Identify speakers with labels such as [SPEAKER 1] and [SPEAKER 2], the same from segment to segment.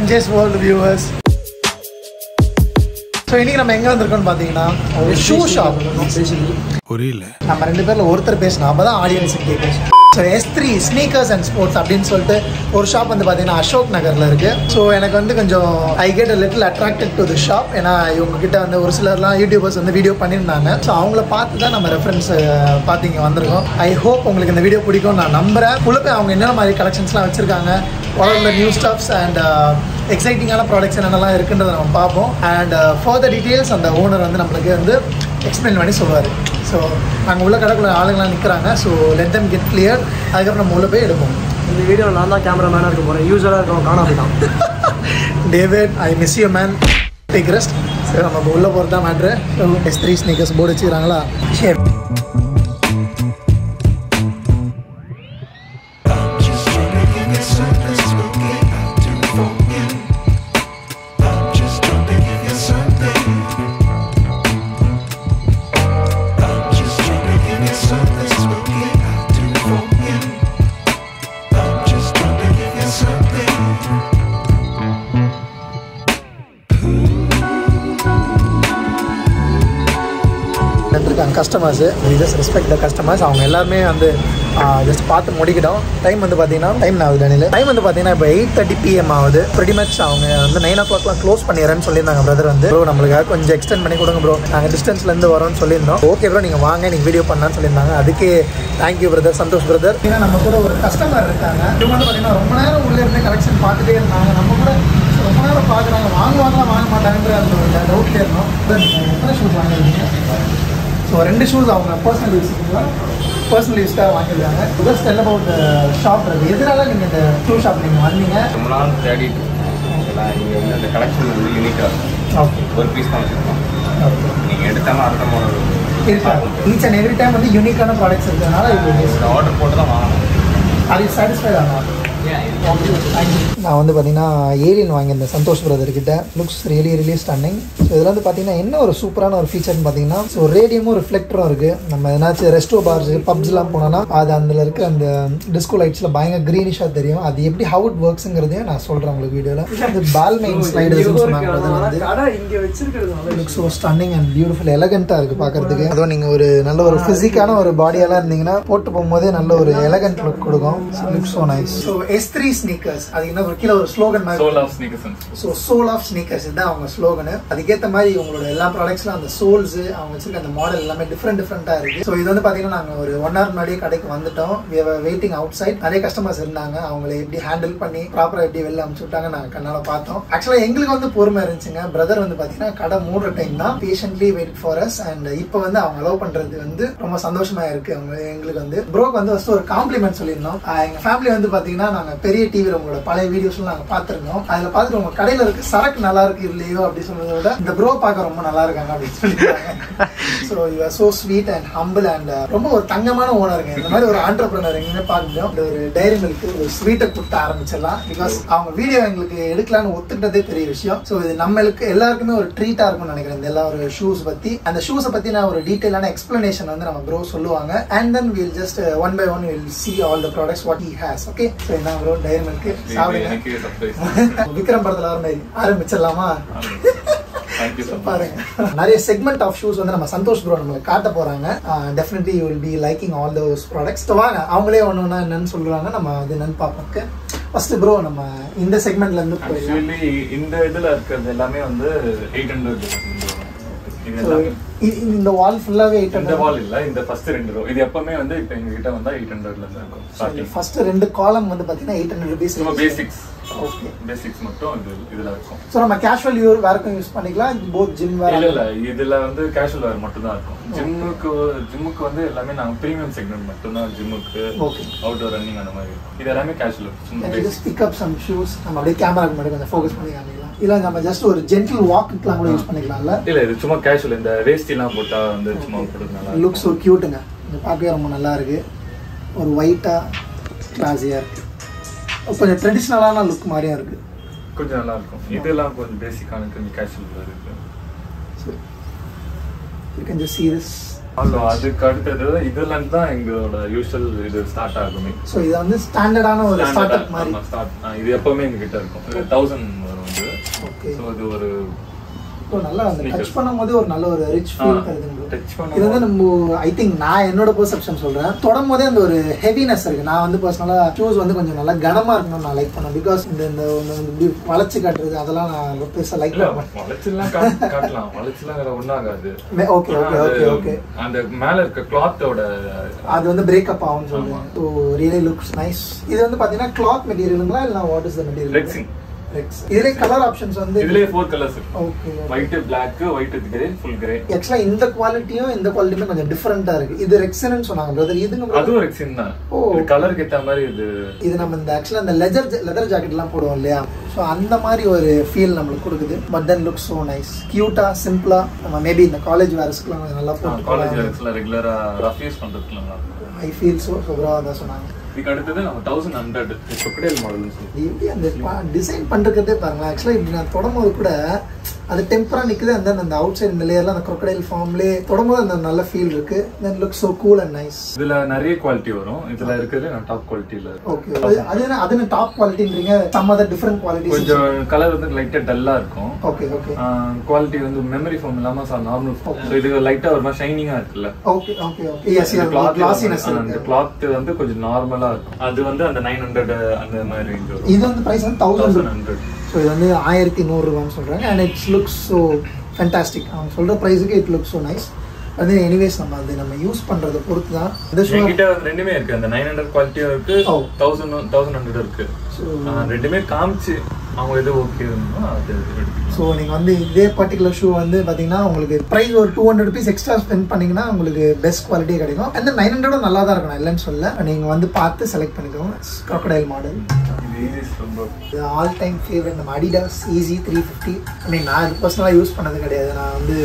[SPEAKER 1] எம்ஜேஸ் world viewers so இன்னைக்கு நம்ம எங்கே வந்திருக்கோம்னு பார்த்தீங்கன்னா ஒரு ஷூ ஷாப்
[SPEAKER 2] புரியல
[SPEAKER 1] நம்ம ரெண்டு பேரில் ஒருத்தர் பேசணும் அப்போ தான் ஆடியன்ஸுக்கு கேட்கும் so S three sneakers and sports அப்படின்னு சொல்லிட்டு ஒரு ஷாப் வந்து பார்த்தீங்கன்னா அசோக் நகரில் இருக்குது ஸோ எனக்கு வந்து கொஞ்சம் I get a little attracted to the shop ஏன்னா இவங்க கிட்ட வந்து ஒரு சிலர்லாம் யூடியூபர்ஸ் வந்து வீடியோ பண்ணியிருந்தாங்க ஸோ அவங்கள பார்த்து தான் நம்ம ரெஃபரன்ஸ் பார்த்து இங்கே வந்திருக்கோம் ஐ ஹோப் உங்களுக்கு இந்த வீடியோ பிடிக்கும் நான் நம்புறேன் உள்ள போய் அவங்க என்னென்ன மாதிரி கலெக்ஷன்ஸ்லாம் வச்சுருக்காங்க உள்ள நியூ ஸ்டாப்ஸ் அண்ட் எக்ஸைட்டிங்கான ப்ராடக்ட்ஸ் என்னென்னலாம் இருக்குன்றதை நம்ம பார்ப்போம் அண்ட் ஃபர்தர் டீட்டெயில்ஸ் அந்த ஓனர் வந்து நம்மளுக்கு வந்து எக்ஸ்பிளைன் பண்ணி சொல்லுவார் ஸோ நாங்கள் உள்ள கடைக்குள்ள ஆளுங்களாம் நிற்கிறாங்க so let them get clear அதுக்கப்புறம் நம்ம உள்ள போய் எடுப்போம்
[SPEAKER 3] இந்த வீடியோ நான் தான் கேமராமேனாக இருக்க போகிறேன் யூஸ்வலாக இருக்கவங்க காணாம போயிட்டான்
[SPEAKER 1] David I miss you man take rest சரி நம்ம உள்ள போகிறது தான் matter S three sneakers board வச்சுக்கிறாங்களா சரி
[SPEAKER 2] Just trying to give you something spooky out to forget. I'm just trying to give you something. I'm just trying to give you something spooky out to forget. I'm just trying to give you something.
[SPEAKER 1] இருக்காங்க customers just respect the customers அவங்க எல்லாருமே வந்து just பார்த்து முடிக்கிட்டோம் time வந்து பார்த்தீங்கன்னா time ஆகுது டனில் time வந்து பார்த்தீங்கன்னா இப்போ எயிட் தேர்ட்டி பிஎம் ஆகுது ப்ரெடி மச் அவங்க வந்து நைன் ஓ கிளாக்லாம் க்ளோஸ் பண்ணிடுறேன்னு சொல்லியிருந்தாங்க பிரதர் வந்து ப்ரோ நம்மளுக்காக கொஞ்சம் எக்ஸ்டெண்ட் பண்ணி கொடுங்க ப்ரோ நாங்கள் டிஸ்டன்ஸ்லேருந்து வரோம்னு சொல்லியிருந்தோம் ஓகே ப்ரோ நீங்கள் வாங்க நீங்கள் வீடியோ பண்ணலான்னு சொல்லியிருந்தாங்க அதுக்கே தேங்க்யூ பிரதர் சந்தோஷ் பிரதர் ஏன்னா நம்ம கூட ஒரு கஸ்டமர் இருக்காங்க இவங்க வந்து பார்த்தீங்கன்னா ரொம்ப நேரம் உள்ளே இருந்து கலெக்ஷன் பார்த்துட்டே இருந்தாங்க நம்ம கூட ரொம்ப நேரம் பார்க்குறாங்க வாங்குவாங்களா வாங்க மாட்டாங்கன்ற அந்த ஒரு டவுட்லேயே இருந்தோம் எத்தனை ஷூஸ் வாங்கிருக்கீங்க ஸோ ரெண்டு ஷூஸ் அவங்க பர்சனல் யூஸுக்குங்களா பர்சனல் யூஸ்க்காக வாங்கியிருக்காங்க ஜஸ்ட் டெல் அபவுட் ஷாப் எதனால நீங்கள் இந்த ஷூ ஷாப் நீங்கள் வந்தீங்க
[SPEAKER 4] ரொம்ப நாள் தேடிட்டு இருக்கோம் நீங்கள் வந்து அந்த கலெக்ஷன் வந்து யூனிக்காக இருக்கும்
[SPEAKER 1] ஓகே
[SPEAKER 4] ஒரு பீஸ் தான் வச்சுருக்கோம்
[SPEAKER 1] ஓகே
[SPEAKER 4] நீங்கள் எடுத்தாலும் அடுத்த மாடல்
[SPEAKER 1] இருக்காங்க ஈச் அண்ட் எவ்ரி டைம் வந்து யூனிக்கான ப்ராடக்ட்ஸ் இருக்கிறதுனால இது
[SPEAKER 4] ஆர்டர் போட்டு தான் வாங்கணும்
[SPEAKER 1] அது சாட்டிஸ்ஃபைட் ஆகும் நான் வந்து பார்த்தீங்கன்னா ஏலியன் வாங்கியிருந்தேன் சந்தோஷ் பிரதர் கிட்ட looks really really stunning so இதில் வந்து பார்த்தீங்கன்னா என்ன ஒரு சூப்பரான ஒரு ஃபீச்சர்னு பார்த்தீங்கன்னா ஸோ ரேடியமும் ரிஃப்ளெக்டரும் இருக்குது நம்ம எதனாச்சும் ரெஸ்டோ பார்ஸ் பப்ஸ்லாம் போனோம்னா அது அதில் இருக்க அந்த டிஸ்கோ லைட்ஸில் பயங்கர க்ரீனிஷாக தெரியும் அது எப்படி ஹவு இட் ஒர்க்ஸுங்கிறதையும் நான் சொல்கிறேன் உங்களுக்கு வீடியோவில் இந்த பால்மெயின் ஸ்லைடர்ஸ்னு சொன்னாங்க brother வந்து
[SPEAKER 3] கடை இங்கே வச்சிருக்கிறதுனால
[SPEAKER 1] look so stunning and beautiful எலகண்ட்டாக இருக்குது பார்க்கறதுக்கு அதுவும் நீங்கள் ஒரு நல்ல ஒரு ஃபிசிக்கான ஒரு பாடியெல்லாம் இருந்தீங்கன்னா போட்டு போகும்போதே நல்ல ஒரு எலகண்ட் லுக் கொடுக்கும் look so nice so S three sneakers அது என்ன ஒரு கீழே ஒரு ஸ்லோகன் மாதிரி
[SPEAKER 4] soul of sneakers
[SPEAKER 1] so soul of sneakers இதுதான் அவங்க ஸ்லோகனு அதுக்கேற்ற மாதிரி உங்களோட எல்லா ப்ராடக்ட்ஸ்லாம் அந்த சோல்ஸ் அவங்க வச்சிருக்க அந்த மாடல் எல்லாமே டிஃப்ரெண்ட் டிஃப்ரெண்ட்டாக இருக்கு ஸோ இது வந்து பார்த்தீங்கன்னா நாங்கள் ஒரு ஒன் ஹவர் முன்னாடியே கடைக்கு வந்துட்டோம் வெயிட்டிங் அவுட் சைட் நிறைய கஸ்டமர்ஸ் இருந்தாங்க அவங்களை எப்படி ஹேண்டில் பண்ணி ப்ராப்பராக எப்படி வெளில அனுப்பிச்சு விட்டாங்க நாங்கள் கண்ணால் பார்த்தோம் ஆக்சுவலாக எங்களுக்கு வந்து பொறுமை இருந்துச்சுங்க பிரதர் வந்து பார்த்தீங்கன்னா கடை மூடுற டைம் தான் patiently wait for us and இப்போ வந்து அவங்க அலோவ் பண்ணுறது வந்து ரொம்ப சந்தோஷமா இருக்கு அவங்க எங்களுக்கு வந்து ப்ரோக்கு வந்து ஃபர்ஸ்ட் ஒரு காம்ப்ளிமெண்ட் சொல்லியிருந்தோம் ஆஹ் எங்க ஃபேமிலி வந்து பார்த்தீங்கன்னா நாங்கள் பெரிய டிவியில் உங்களோட பழைய வீடியோஸ்லாம் நாங்கள் பார்த்துருந்தோம் அதில் பார்த்துட்டு உங்க கடையில் இருக்கு சரக்கு நல்லா இருக்கு இல்லையோ அப்படி சொன்னதை விட இந்த ப்ரோ பார்க்க ரொம்ப நல்லா இருக்காங்க அப்படின்னு சொல்லியிருக்காங்க so you are so sweet and humble and ரொம்ப ஒரு தங்கமான ஓனருங்க இந்த மாதிரி ஒரு ஆண்டர்பிரினர் எங்கேயுமே பார்க்க முடியும் இந்த ஒரு டைரி மில்க் ஒரு ஸ்வீட்டை கொடுத்து ஆரம்பிச்சிடலாம் பிகாஸ் அவங்க வீடியோ எங்களுக்கு எடுக்கலாம்னு ஒத்துக்கிட்டதே பெரிய விஷயம் ஸோ இது நம்மளுக்கு எல்லாருக்குமே ஒரு ட்ரீட்டாக இருக்கும்னு நினைக்கிறேன் இந்த எல்லா ஒரு ஷூஸ் பற்றி அந்த ஷூஸை பற்றி நான் ஒரு டீட்டெயிலான எக்ஸ்பிளனேஷன் வந்து நம்ம ப்ரோ சொல்லுவாங்க and then will just one by one will see all the products what he has okay so என்ன ப்ரோ டைரி மில்க் சாப்பிடுங்க
[SPEAKER 4] எனக்கு சர்ப்ரைஸ்
[SPEAKER 1] விக்ரம் படத்தில் வர மாதிரி ஆரம்பிச்சிடலாமா
[SPEAKER 4] தேங்க்யூ ஸோ
[SPEAKER 1] பாருங்க நிறைய செக்மெண்ட் ஆஃப் ஷூஸ் வந்து நம்ம சந்தோஷ் ப்ரோ நம்மளுக்கு காட்ட போறாங்க definitely you will be liking all those products வாங்க அவங்களே ஒன்று ஒன்றா என்னன்னு சொல்றாங்க நம்ம அது என்னன்னு பார்ப்போம் ஓகே ஃபர்ஸ்ட் ப்ரோ நம்ம இந்த செக்மெண்ட்ல இருந்து போயிடலாம்
[SPEAKER 4] ஆக்சுவலி இந்த இதுல இருக்கிறது எல்லாமே வந்து எயிட் ஹண்ட்ரட் இது
[SPEAKER 1] So,
[SPEAKER 4] எல்லாமே
[SPEAKER 1] இ- இந்த வால் ஃபுல்லாவே எயிட்
[SPEAKER 4] இந்த வால் இல்ல இந்த ஃபர்ஸ்ட் ரெண்டு ரோ இது எப்பவுமே வந்து இப்போ எங்க கிட்ட வந்தா எயிட் ஹண்ட்ரட்ல இருந்து இருக்கும் ஸ்டார்டிங்
[SPEAKER 1] ஃபர்ஸ்ட் ரெண்டு காலம் வந்து பாத்தீங்கன்னா எயிட் ஹண்ட்ரட் ருபீஸ்
[SPEAKER 4] சும்மா பேசிக்ஸ்
[SPEAKER 1] ஓகே
[SPEAKER 4] பேசிக்ஸ் மட்டும் இது இதுல இருக்கும்
[SPEAKER 1] ஸோ நம்ம கேஷுவல் யூர் வேறக்கும் யூஸ் பண்ணிக்கலாம் போத் ஜிம் வேற
[SPEAKER 4] இல்ல இல்ல இதுல வந்து கேஷுவல் வேர் மட்டும் தான் இருக்கும் ஜிம்முக்கு ஜிம்முக்கு வந்து எல்லாமே நாங்க பிரீமியம் செக்மெண்ட் மட்டும் தான் ஜிம்முக்கு
[SPEAKER 1] Okay.
[SPEAKER 4] அவுட்டோர் ரன்னிங் அந்த மாதிரி இருக்கும். இது எல்லாமே கேஷுவல் சும்மா
[SPEAKER 1] just
[SPEAKER 4] basic
[SPEAKER 1] pick up some shoes நம்ம அப்படியே கேமராக்கு முன்னாடி கொஞ்சம் ஃபோக்கஸ் பண்ணி காமிக்கலாம் இல்ல நம்ம ஜஸ்ட் ஒரு ஜென்டில் வாக்குக்குலாம் கூட யூஸ் பண்ணிக்கலாம்ல
[SPEAKER 4] இல்ல இது சும்மா கேஷுவல் இந்த வேஸ்டி எல்லாம் போட்டா வந்து சும்மா போடுறதுனால
[SPEAKER 1] லுக் ஸோ க்யூட்டுங்க இது பார்க்கவே ரொம்ப நல்லா இருக்கு ஒரு ஒயிட்டாக கிளாஸியாக இருக்கு கொஞ்சம் ட்ரெடிஷ்னலான லுக் மாதிரியும் இருக்கு
[SPEAKER 4] கொஞ்சம் நல்லா இருக்கும் இதெல்லாம் கொஞ்சம் பேசிக்கான கொஞ்சம் கேஷுவல் இருக்கு
[SPEAKER 1] you can just see this
[SPEAKER 4] So, அதுக்கு அடுத்தது இதுல இருந்து தான் எங்களோட யூஷுவல் இது ஸ்டார்ட் ஆகுமே
[SPEAKER 1] ஸோ இது வந்து ஸ்டாண்டர்டான ஒரு ஸ்டார்ட் அப் மாதிரி
[SPEAKER 4] ஆமா, start. ஆ, இது எப்பவுமே எங்க கிட்ட இருக்கும் தௌசண்ட் வரும்
[SPEAKER 1] ஓகே
[SPEAKER 4] ஸோ இது ஒரு
[SPEAKER 1] ஸோ நல்லா அந்த
[SPEAKER 4] Sneakers.
[SPEAKER 1] டச் பண்ணும்போது ஒரு நல்ல ஒரு ரிச் ஃபீல்
[SPEAKER 4] ஆ,
[SPEAKER 1] தருது bro.
[SPEAKER 4] touch பண்ணும்போது-
[SPEAKER 1] இது வந்து நம்ம ஐ திங்க் நான் என்னோட பெர்செப்ஷன் சொல்றேன் தொடும் போதே அந்த ஒரு ஹெவினஸ் இருக்கு நான் வந்து பர்சனலா ஷூஸ் வந்து கொஞ்சம் நல்லா கனமா இருக்கணும்னு நான் லைக் பண்ணேன் பிகாஸ் இந்த இந்த இந்த இப்படி வளைச்சு காட்டுறது அதெல்லாம் நான் பெருசா லைக்
[SPEAKER 4] இல்ல
[SPEAKER 1] பண்ண
[SPEAKER 4] வளைச்செல்லாம் காட்டு- காட்டலாம் வளைச்செல்லாம் வேற ஒண்ணாகாது
[SPEAKER 1] ஓகே ஓகே
[SPEAKER 4] ஆனா
[SPEAKER 1] ஓகே
[SPEAKER 4] அது
[SPEAKER 1] ஓகே
[SPEAKER 4] அந்த மேல இருக்க கிளாத்தோட
[SPEAKER 1] அது வந்து பிரேக்கப் ஆகும்னு சொல்லுவேன் ஸோ ரியலி லுக்ஸ் நைஸ் இது வந்து பாத்தீங்கன்னா கிளாத் மெட்டீரியலுங்களா இல்லை what is the material
[SPEAKER 4] Rexing.
[SPEAKER 1] Rex இதுல கலர் ஆப்ஷன்ஸ் வந்து
[SPEAKER 4] இதுலயே ஃபோர் கலர்ஸ் இருக்கு
[SPEAKER 1] okay
[SPEAKER 4] white black white with grey full grey
[SPEAKER 1] ஆக்சுவலா இந்த குவாலிட்டியும் இந்த குவாலிட்டியுமே கொஞ்சம் டிஃபரெண்டா இருக்கு இது ரெக்ஸன்னு சொன்னாங்க பிரதர் இதுங்க brother?
[SPEAKER 4] அதுவும் ரெக்ஸின் தான்
[SPEAKER 1] ஓ.
[SPEAKER 4] இது கலருக்கு ஏத்த மாதிரி இது
[SPEAKER 1] இது நம்ம இந்த ஆக்சுவலாக இந்த லெதர் லெதர் ஜாக்கெட்லாம் போடுவோம் இல்லையா ஸோ அந்த மாதிரி ஒரு ஃபீல் நம்மளுக்கு கொடுக்குது but then look so nice க்யூட்டா சிம்பிளா நம்ம மேபி இந்த காலேஜ் வேர்ஸ்க்குலாம் கொஞ்சம் நல்லா
[SPEAKER 4] காலேஜ்
[SPEAKER 1] போட்டு
[SPEAKER 4] வேர்ஸ்ல ரெகுலரா ரஃப் யூஸ் பண்றதுக்கு நல்லா இருக்கும்
[SPEAKER 1] ஐ ஃபீல் ஸோ சூப்பராக தான் சொன்னாங்க
[SPEAKER 4] இதுக்கு அடுத்தது நம்ம தௌசண்ட் ஹண்ட்ரட் crocodile மாடல்னு சொல்லுவோம்
[SPEAKER 1] இது எப்படி அந்த டிசைன் பண்ணுறதே பாருங்களேன் ஆக்சுவலாக இப்படி நான் தொடும்போது கூட அது டெம்பரா நிக்குது அந்த அந்த அவுட் சைடு இந்த லேயர்ல அந்த crocodile ஃபார்ம்லேயே தொடும்போது அந்த நல்ல ஃபீல் இருக்கு then look so cool and nice
[SPEAKER 4] இதுல நிறைய குவாலிட்டி வரும் இதுல இருக்கிறது நான் டாப் குவாலிட்டியில
[SPEAKER 1] ஓகே அது அது அது டாப் குவாலிட்டின்றீங்க சம் அதர் டிஃப்ரெண்ட் குவாலிட்டிஸ்
[SPEAKER 4] கொஞ்சம் கலர் வந்து லைட்டா டல்லா இருக்கும்
[SPEAKER 1] ஓகே ஓகே
[SPEAKER 4] குவாலிட்டி வந்து மெமரி ஃபோம் இல்லாம நார்மல் ஃபோம் ஸோ இது லைட்டா ஒரு மாதிரி ஷைனிங்கா இருக்குல்ல
[SPEAKER 1] ஓகே ஓகே ஓகே எஸ்
[SPEAKER 4] இந்த cloth
[SPEAKER 1] கிளாசினஸ்
[SPEAKER 4] வந்து- அந்த
[SPEAKER 1] இருக்கு
[SPEAKER 4] கிளாத் வந்து கொஞ்சம் நார்மலா இருக்கும் அது வந்து அந்த நைன் ஹண்ட்ரட் அந்த மாதிரி ரேஞ்ச் வரும்
[SPEAKER 1] இது வந்து பிரைஸ் வந்து
[SPEAKER 4] தௌசண்ட்
[SPEAKER 1] தௌசண்ட்
[SPEAKER 4] ஹண்ட்ரட்
[SPEAKER 1] ஸோ இது வந்து ஆயிரத்தி நூறுரூவான்னு சொல்கிறாங்க and it's looks so fantastic அவங்க சொல்கிற ப்ரைஸுக்கு இட் லுக் ஸோ நைஸ் அது எனிவேஸ் நம்ம அது நம்ம யூஸ் பண்ணுறதை பொறுத்து தான் இந்த ஷூ
[SPEAKER 4] என்கிட்ட வந்து ரெண்டுமே இருக்கு அந்த நைன் ஹண்ட்ரட் குவாலிட்டியும் இருக்கு
[SPEAKER 1] Oh.
[SPEAKER 4] தௌசண்ட் தௌசண்ட் ஹண்ட்ரட் இருக்கு
[SPEAKER 1] So-
[SPEAKER 4] ஆஹ் ரெண்டுமே காமிச்சு அவங்க எது ஓகே அது எடுத்துக்கலாம்
[SPEAKER 1] ஸோ நீங்கள் வந்து இதே பர்டிகுலர் ஷூ வந்து பார்த்தீங்கன்னா உங்களுக்கு ப்ரைஸ் ஒரு two hundred rupees extra spend பண்ணீங்கன்னா உங்களுக்கு பெஸ்ட் குவாலிட்டி கிடைக்கும் அந்த நைன் ஹண்ட்ரடும் நல்லா தான் இருக்கணும் இல்லைன்னு சொல்ல நீங்கள் வந்து பார்த்து செலக்ட் பண்ணிக்கோங்க crocodile மாடல்
[SPEAKER 4] இது ஈஸி ரொம்ப
[SPEAKER 1] இது ஆல் டைம் ஃபேவரட் நம்ம Adidas Yeezy three fifty I mean நான் இது பர்சனலாக யூஸ் பண்ணது கிடையாது நான் வந்து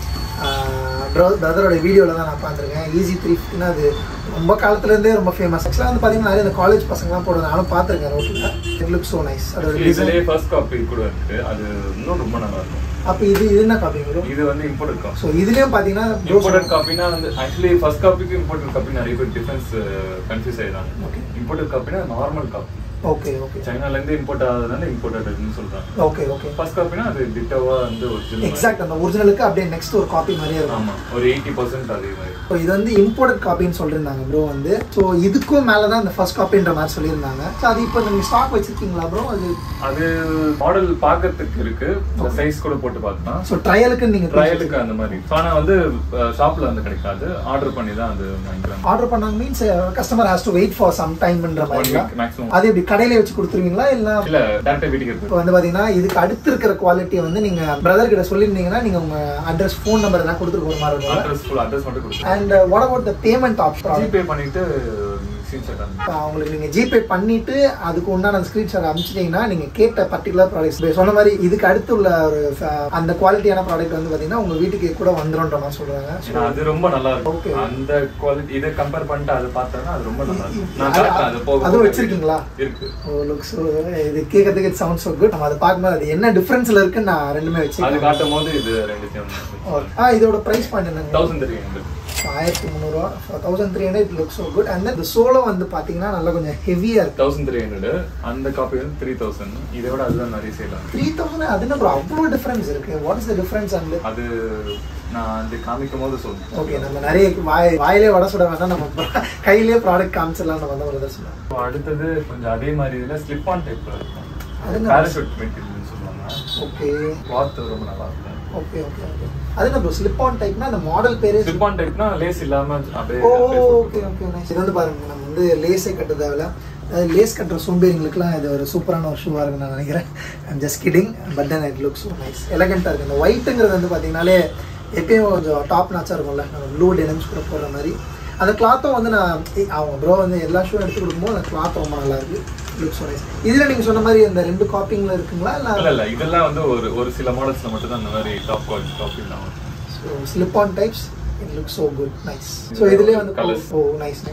[SPEAKER 1] பிரதரோட வீடியோவில் தான் நான் பார்த்துருக்கேன் ஈஸி த்ரீ ஃபிஃப்டினா அது ரொம்ப காலத்துலேருந்தே ரொம்ப ஃபேமஸ் ஆக்சுவலாக வந்து பார்த்தீங்கன்னா நிறைய இந்த காலேஜ் பசங்கலாம் போடுறது நானும் பார்த்துருக்கேன் ரோட்டில் இட் லுக் ஸோ நைஸ் அதோட
[SPEAKER 4] இதுலயே
[SPEAKER 1] டிசைன்
[SPEAKER 4] ஃபர்ஸ்ட் காப்பி கூட இருக்கு அது இன்னும் ரொம்ப நல்லா இருக்கும்
[SPEAKER 1] அப்போ இது இது என்ன காப்பிங்களோ
[SPEAKER 4] இது வந்து இம்போர்ட்டட் காப்பி
[SPEAKER 1] ஸோ இதுலேயும் பார்த்தீங்கன்னா
[SPEAKER 4] இம்போர்ட்டட் காப்பினா வந்து ஆக்சுவலி ஃபர்ஸ்ட் காப்பிக்கு இம்போர்ட்டட் காப்பி நிறைய பேர் டிஃபரன்ஸ் கன்ஃபியூஸ் ஆயிடுறாங்க
[SPEAKER 1] Okay.
[SPEAKER 4] இம்போர்ட்டட் காப்பினா நார்மல் காப்பி
[SPEAKER 1] ஓகே ஓகே
[SPEAKER 4] சைனால இருந்து இம்போர்ட் ஆகுதுனால இம்போர்ட்டட்னு சொல்றாங்க
[SPEAKER 1] ஓகே ஓகே
[SPEAKER 4] ஃபர்ஸ்ட் காப்பினா அது டிட்டோவா வந்து ஒரிஜினல்
[SPEAKER 1] எக்ஸாக்ட் அந்த ஒரிஜினலுக்கு அப்படியே நெக்ஸ்ட் ஒரு காப்பி மாதிரியே இருக்கும்
[SPEAKER 4] ஆமா ஒரு எயிட்டி பர்சன்ட் அதே மாதிரி
[SPEAKER 1] ஸோ இது வந்து இம்போர்ட்டட் காப்பின்னு சொல்லியிருந்தாங்க ப்ரோ வந்து ஸோ இதுக்கும் மேலே தான் இந்த ஃபர்ஸ்ட் காப்பின்ற மாதிரி சொல்லியிருந்தாங்க ஸோ அது இப்போ நீங்கள் ஸ்டாக் வச்சிருக்கீங்களா ப்ரோ அது
[SPEAKER 4] அது மாடல் பார்க்கறதுக்கு இருக்கு சைஸ் கூட போட்டு பார்க்கலாம்
[SPEAKER 1] ஸோ ட்ரையலுக்கு நீங்கள்
[SPEAKER 4] ட்ரையலுக்கு அந்த மாதிரி So, ஆனா வந்து ஷாப்ல வந்து கிடைக்காது ஆர்டர் பண்ணி தான் அது வாங்கிக்கலாம்
[SPEAKER 1] ஆர்டர் பண்ணாங்க means customer has to wait for some டைம்ன்ற
[SPEAKER 4] ஒன்
[SPEAKER 1] மாதிரி
[SPEAKER 4] வீக் மேக்ஸிமம்
[SPEAKER 1] அது எப்படி கடையில வச்சு கொடுத்துருவீங்களா இல்ல
[SPEAKER 4] இல்ல டேரக்டா வீட்டுக்கு இருக்கு
[SPEAKER 1] இப்போ வந்து பாத்தீங்கன்னா இதுக்கு அடுத்து இருக்கிற குவாலிட்டி வந்து நீங்க பிரதர் கிட்ட சொல்லியிருந்தீங்கன்னா நீங்க உங்க அட்ரஸ் ஃபோன் நம்பர் எல்லாம் கொடுத்துட்டு போற மாதிரி இருக்கும்
[SPEAKER 4] அட்ரஸ் ஃபுல் அட்ரஸ் மட்டும் கொடுத்து
[SPEAKER 1] and what about the payment option
[SPEAKER 4] GPay பண்ணிட்டு ஸ்கிரீன்ஷாட் அனுப்பி
[SPEAKER 1] அவங்களுக்கு நீங்க ஜிபே பண்ணிட்டு அதுக்கு உண்டான ஸ்கிரீன்ஷாட் அனுப்பிச்சிட்டீங்கன்னா நீங்க கேட்ட பர்டிகுலர் ப்ராடக்ட்ஸ் சொன்ன மாதிரி இதுக்கு அடுத்து உள்ள ஒரு fa- அந்த குவாலிட்டியான ப்ராடக்ட் வந்து பாத்தீங்கன்னா உங்க வீட்டுக்கு கூட வந்துருன்ற மாதிரி சொல்றாங்க
[SPEAKER 4] ஏன்னா அது ரொம்ப நல்லா
[SPEAKER 1] Okay.
[SPEAKER 4] இருக்கும் அந்த குவாலிட்டி இதை கம்பேர் பண்ணிட்டு அதை பார்த்தோன்னா அது ரொம்ப நல்லா இருக்கும் நான்
[SPEAKER 1] அது-
[SPEAKER 4] காட்டுறேன் அது போக
[SPEAKER 1] அதுவும்
[SPEAKER 4] போக
[SPEAKER 1] வச்சிருக்கீங்களா?
[SPEAKER 4] இருக்கு
[SPEAKER 1] ஓ லுக்ஸ் இது கேட்கறதுக்கு இட் சவுண்ட் ஸோ குட் நம்ம அதை பார்க்கும்போது அது என்ன டிஃபரன்ஸ்ல இருக்குன்னு நான் ரெண்டுமே
[SPEAKER 4] அது
[SPEAKER 1] வச்சு
[SPEAKER 4] காட்டும் போது இது ரெண்டுத்தையும்
[SPEAKER 1] ஆ இதோட ப்ரைஸ் பாயிண்ட் என்னங்க
[SPEAKER 4] தௌசண்ட் த்ரீ ஹண்ட்ரட்
[SPEAKER 1] ஆயிரத்தி முந்நூறுவா thousand three hundred look so good and இந்த சோலோ வந்து பார்த்தீங்கன்னா நல்லா கொஞ்சம் ஹெவியாக இருக்கு
[SPEAKER 4] தௌசண்ட் த்ரீ ஹண்ட்ரட் அந்த காப்பி வந்து த்ரீ தௌசண்ட் இதை விட அதுதான் நிறைய சேல் ஆகும்
[SPEAKER 1] த்ரீ தௌசண்ட் அது என்ன bro அவ்வளோ டிஃபரன்ஸ் இருக்கு what is the difference and
[SPEAKER 4] அது நான் அந்த காமிக்கும் போது சொல்றேன்
[SPEAKER 1] ஓகே நம்ம நிறைய வாய் வாயிலே வட சுட வேணாம் நம்ம கையிலேயே ப்ராடக்ட் காமிச்சிடலாம் நம்ம வந்து ஒரு சொன்னோம்
[SPEAKER 4] இப்போ அடுத்தது கொஞ்சம் அதே மாதிரி இதுல ஸ்லிப் ஆன் டைப்ல இருக்கும்
[SPEAKER 1] அது என்ன?
[SPEAKER 4] பேராஷூட் மெட்டீரியல்னு சொல்லுவாங்க
[SPEAKER 1] ஓகே
[SPEAKER 4] கிளாத் ரொம்ப நல்லா இருக்கும்
[SPEAKER 1] ஓகே ஓகே ஓகே அது என்ன ப்ரோ ஸ்லிப் ஆன் டைப்னா அந்த மாடல் பேரே
[SPEAKER 4] ஸ்லிப் ஆன் டைப்னா லேஸ் இல்லாம அப்படியே
[SPEAKER 1] ஓ
[SPEAKER 4] அப்படியே
[SPEAKER 1] ஓகே ஓகே நைஸ் இது வந்து பாருங்க நம்ம வந்து லேஸே கட்ட தேவையில்ல அதாவது லேஸ் கட்டுற சோம்பேறிங்களுக்குலாம் இது ஒரு சூப்பரான ஒரு ஷூவாக இருக்குன்னு நான் நினைக்கிறேன் I'm just kidding but then it looks so nice எலகெண்ட்டாக இருக்குது இந்த ஒயிட்டுங்கிறது வந்து பார்த்தீங்கனாலே எப்பயும் கொஞ்சம் டாப் நாச்சாக இருக்கும்ல நம்ம ப்ளூ டெனிம்ஸ் கூட போடுற மாதிரி அந்த கிளாத்தும் வந்து நான் ஏய், அவங்க ப்ரோ வந்து எல்லா ஷூ எடுத்து கொடுக்கும்போது அந்த கிளாத் ரொம்ப நல்லா இருக்கு லுக்ஸ் ஸோ நைஸ் இதில் நீங்கள் சொன்ன மாதிரி அந்த ரெண்டு காப்பிங்கில் இருக்குங்களா
[SPEAKER 4] இல்ல
[SPEAKER 1] இல்லை
[SPEAKER 4] இல்ல இதெல்லாம் வந்து ஒரு ஒரு சில மாடல்ஸ்ல மட்டும் தான் அந்த மாதிரி டாப் குவாலிட்டி டாப் இல்லாம
[SPEAKER 1] so slip on types it look so good nice so இதுலேயே வந்து
[SPEAKER 4] Colours.
[SPEAKER 1] ஓ நைஸ் நைஸ்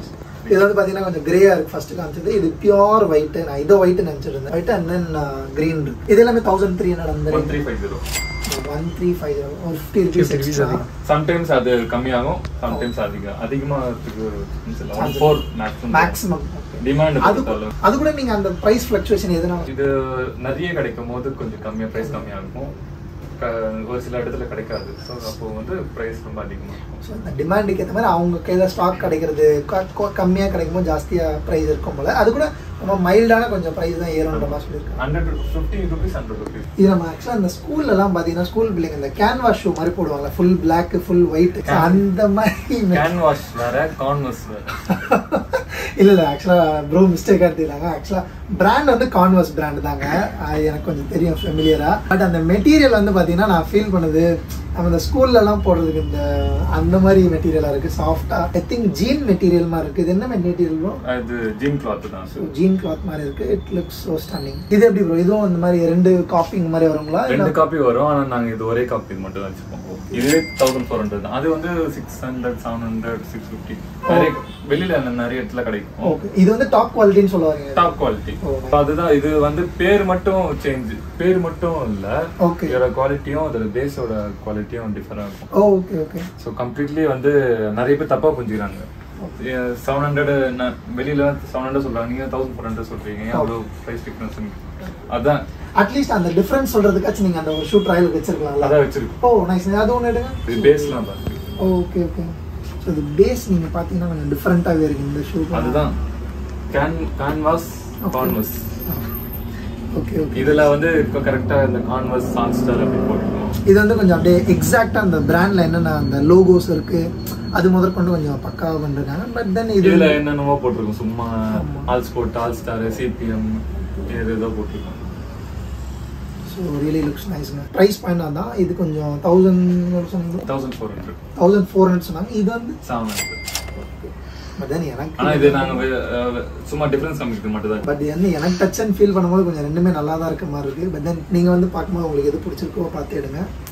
[SPEAKER 1] இது வந்து பாத்தீங்கன்னா கொஞ்சம் கிரேயா இருக்கு ஃபர்ஸ்ட் காமிச்சது இது பியூர் ஒயிட் நான் இதோ ஒயிட் நினைச்சிருந்தேன் ஒயிட் அண்ட் தென் கிரீன் இருக்கு இது எல்லாமே thousand three
[SPEAKER 4] one
[SPEAKER 1] hundred
[SPEAKER 4] three five zero
[SPEAKER 1] one three five ஒரு ஃபிஃப்டி ருபீஸ்
[SPEAKER 3] 50 rupees
[SPEAKER 1] எக்ஸ்ட்ரா
[SPEAKER 3] அதிகம்.
[SPEAKER 4] சம்டைம்ஸ் அது கம்மியாகும் சம்டைம்ஸ் அதிகம் அதிகமாகிறதுக்கு one four maximum
[SPEAKER 1] maximum
[SPEAKER 4] demand
[SPEAKER 1] அது
[SPEAKER 4] பொறுத்தாலும்
[SPEAKER 1] அது கூட நீங்க அந்த பிரைஸ் ஃபிளக்சுவேஷன் எதனால
[SPEAKER 4] இது நிறைய கிடைக்கும் போது கொஞ்சம் கம்மியா பிரைஸ் கம்மியா இருக்கும் க- ஒரு சில இடத்துல கிடைக்காது ஸோ அப்போ வந்து பிரைஸ் ரொம்ப அதிகமா இருக்கும்
[SPEAKER 1] ஸோ அந்த டிமாண்டுக்கு ஏற்ற மாதிரி அவங்க கையில் ஸ்டாக் கிடைக்கிறது க- கொ- கம்மியா கிடைக்கும் போது ஜாஸ்தியா ப்ரைஸ் இருக்கும் போல அது கூட ரொம்ப மைல்டான கொஞ்சம் ப்ரைஸ் தான் ஏறும்ன்ற மாதிரி சொல்லியிருக்காங்க
[SPEAKER 4] hundred fifty rupees hundred rupees
[SPEAKER 1] இது நம்ம ஆக்சுவலாக அந்த ஸ்கூல்லலாம் பார்த்தீங்கன்னா ஸ்கூல் பிள்ளைங்க இந்த கேன்வாஸ் ஷூ மாதிரி போடுவாங்க ஃபுல் பிளாக் ஃபுல் ஒயிட் அந்த மாதிரி
[SPEAKER 4] கேன் வாஷ் வேற கான்வர்ஸ் வேற
[SPEAKER 1] இல்ல இல்ல ஆக்சுவலா ப்ரோ மிஸ்டேக் எடுத்துக்கிறாங்க ஆக்சுவலா பிராண்ட் வந்து கான்வர்ஸ் பிராண்ட் தாங்க அது எனக்கு கொஞ்சம் தெரியும் ஃபெமிலியரா பட் அந்த மெட்டீரியல் வந்து பாத்தீங்கன்னா நான் ஃபீல் பண்ணது நம்ம இந்த ஸ்கூல்ல எல்லாம் போடுறதுக்கு இந்த அந்த மாதிரி மெட்டீரியலா இருக்கு சாஃப்டா ஐ திங்க் ஜீன் மெட்டீரியல் மாதிரி இருக்கு இது என்ன மெட்டீரியல் ப்ரோ
[SPEAKER 4] அது ஜீன் கிளாத் தான்
[SPEAKER 1] ஸோ ஜீன் கிளாத் மாதிரி இருக்கு இட் லுக்ஸ் ஸோ ஸ்டன்னிங் இது எப்படி ப்ரோ இதுவும் இந்த மாதிரி ரெண்டு காப்பிங் மாதிரி வருங்களா
[SPEAKER 4] ரெண்டு
[SPEAKER 1] இல்ல-
[SPEAKER 4] காப்பி வரும் ஆனா நாங்க இது ஒரே காப்பி மட்டும் தான் வச்சுப்போம் இதுவே தௌசண்ட் ஃபோர் ஹண்ட்ரட் அது வந்து six hundred seven hundred six fifty நிறைய வெளியில நிறைய இடத்துல கிடைக்கும்
[SPEAKER 1] ஓகே இது வந்து டாப் குவாலிட்டின்னு சொல்லுவாங்க
[SPEAKER 4] டாப் குவாலிட்டி
[SPEAKER 1] ஓ.
[SPEAKER 4] அதுதான் இது வந்து பேர் மட்டும் சேஞ்ச் பேர் மட்டும் இல்ல
[SPEAKER 1] Okay.
[SPEAKER 4] இதோட குவாலிட்டியும் அதோட பேஸோட குவாலிட்டியும் டிஃபரெண்ட் இருக்கும்
[SPEAKER 1] ஓகே ஓகே
[SPEAKER 4] ஸோ கம்ப்ளீட்லி வந்து நிறைய பேர் தப்பா புரிஞ்சுக்கிறாங்க செவன் ஹண்ட்ரட் வெளியில செவன் ஹண்ட்ரட் சொல்றாங்க நீங்க தௌசண்ட் ஃபோர் ஹண்ட்ரட் சொல்றீங்க ஏன் அவ்வளோ ப்ரைஸ் டிஃபரன்ஸ் அதான்
[SPEAKER 1] அட்லீஸ்ட் அந்த டிஃபரன்ஸ் சொல்றதுக்காச்சும் நீங்க அந்த ஒரு ஷூ ட்ரையல் வச்சிருக்கலாம்ல
[SPEAKER 4] அதான் வச்சிருக்கோம்
[SPEAKER 1] ஓ நைஸ் அது ஒன்று எடுங்க
[SPEAKER 4] இது பேஸ்லாம் பாருங்க
[SPEAKER 1] ஓகே ஓகே ஸோ இது பேஸ் நீங்க பார்த்தீங்கன்னா கொஞ்சம் டிஃப்ரெண்ட்டாகவே இருக்கு இந்த ஷூ
[SPEAKER 4] அதுதான் can canvas canvas
[SPEAKER 1] okay okay
[SPEAKER 4] இதுல வந்து இப்போ கரெக்டா இந்த கான்வஸ் சான்ஸ்டர் அப்படி போட்டுக்கணும்
[SPEAKER 1] இது வந்து கொஞ்சம் அப்படியே எக்ஸாக்டாக அந்த பிராண்ட்ல என்னென்ன அந்த லோகோஸ் இருக்கு அது முதற்கொண்டு கொஞ்சம் பக்காவாக பண்ணிருக்காங்க பட் தென் இது
[SPEAKER 4] இதுல என்னென்னமோ போட்டிருக்கும் சும்மா all sport all star CBM இது ஏதோ போட்டிருக்கோம்
[SPEAKER 1] ஸோ ரியலி லுக்ஸ் நைஸ்ங்க ப்ரைஸ் பாயிண்ட் தான் இது கொஞ்சம் தௌசண்ட் சொன்னீங்க
[SPEAKER 4] thousand four hundred
[SPEAKER 1] thousand four hundred சொன்னாங்க இது வந்து
[SPEAKER 4] செவன் ஹண்ட்ரட்
[SPEAKER 1] பட் தென் எனக்கு
[SPEAKER 4] ஆனா இது நாங்க வே- அஹ் சும்மா டிஃபரன்ஸ் காமிக்கிறது மட்டும் தான்
[SPEAKER 1] பட் வந்து எனக்கு டச் அண்ட் ஃபீல் பண்ணும்போது கொஞ்சம் ரெண்டுமே நல்லா தான் இருக்க மாதிரி இருக்கு பட் தென் நீங்க வந்து பார்க்கும்போது உங்களுக்கு எது பிடிச்சிருக்கோ பார்த்து எடுங்க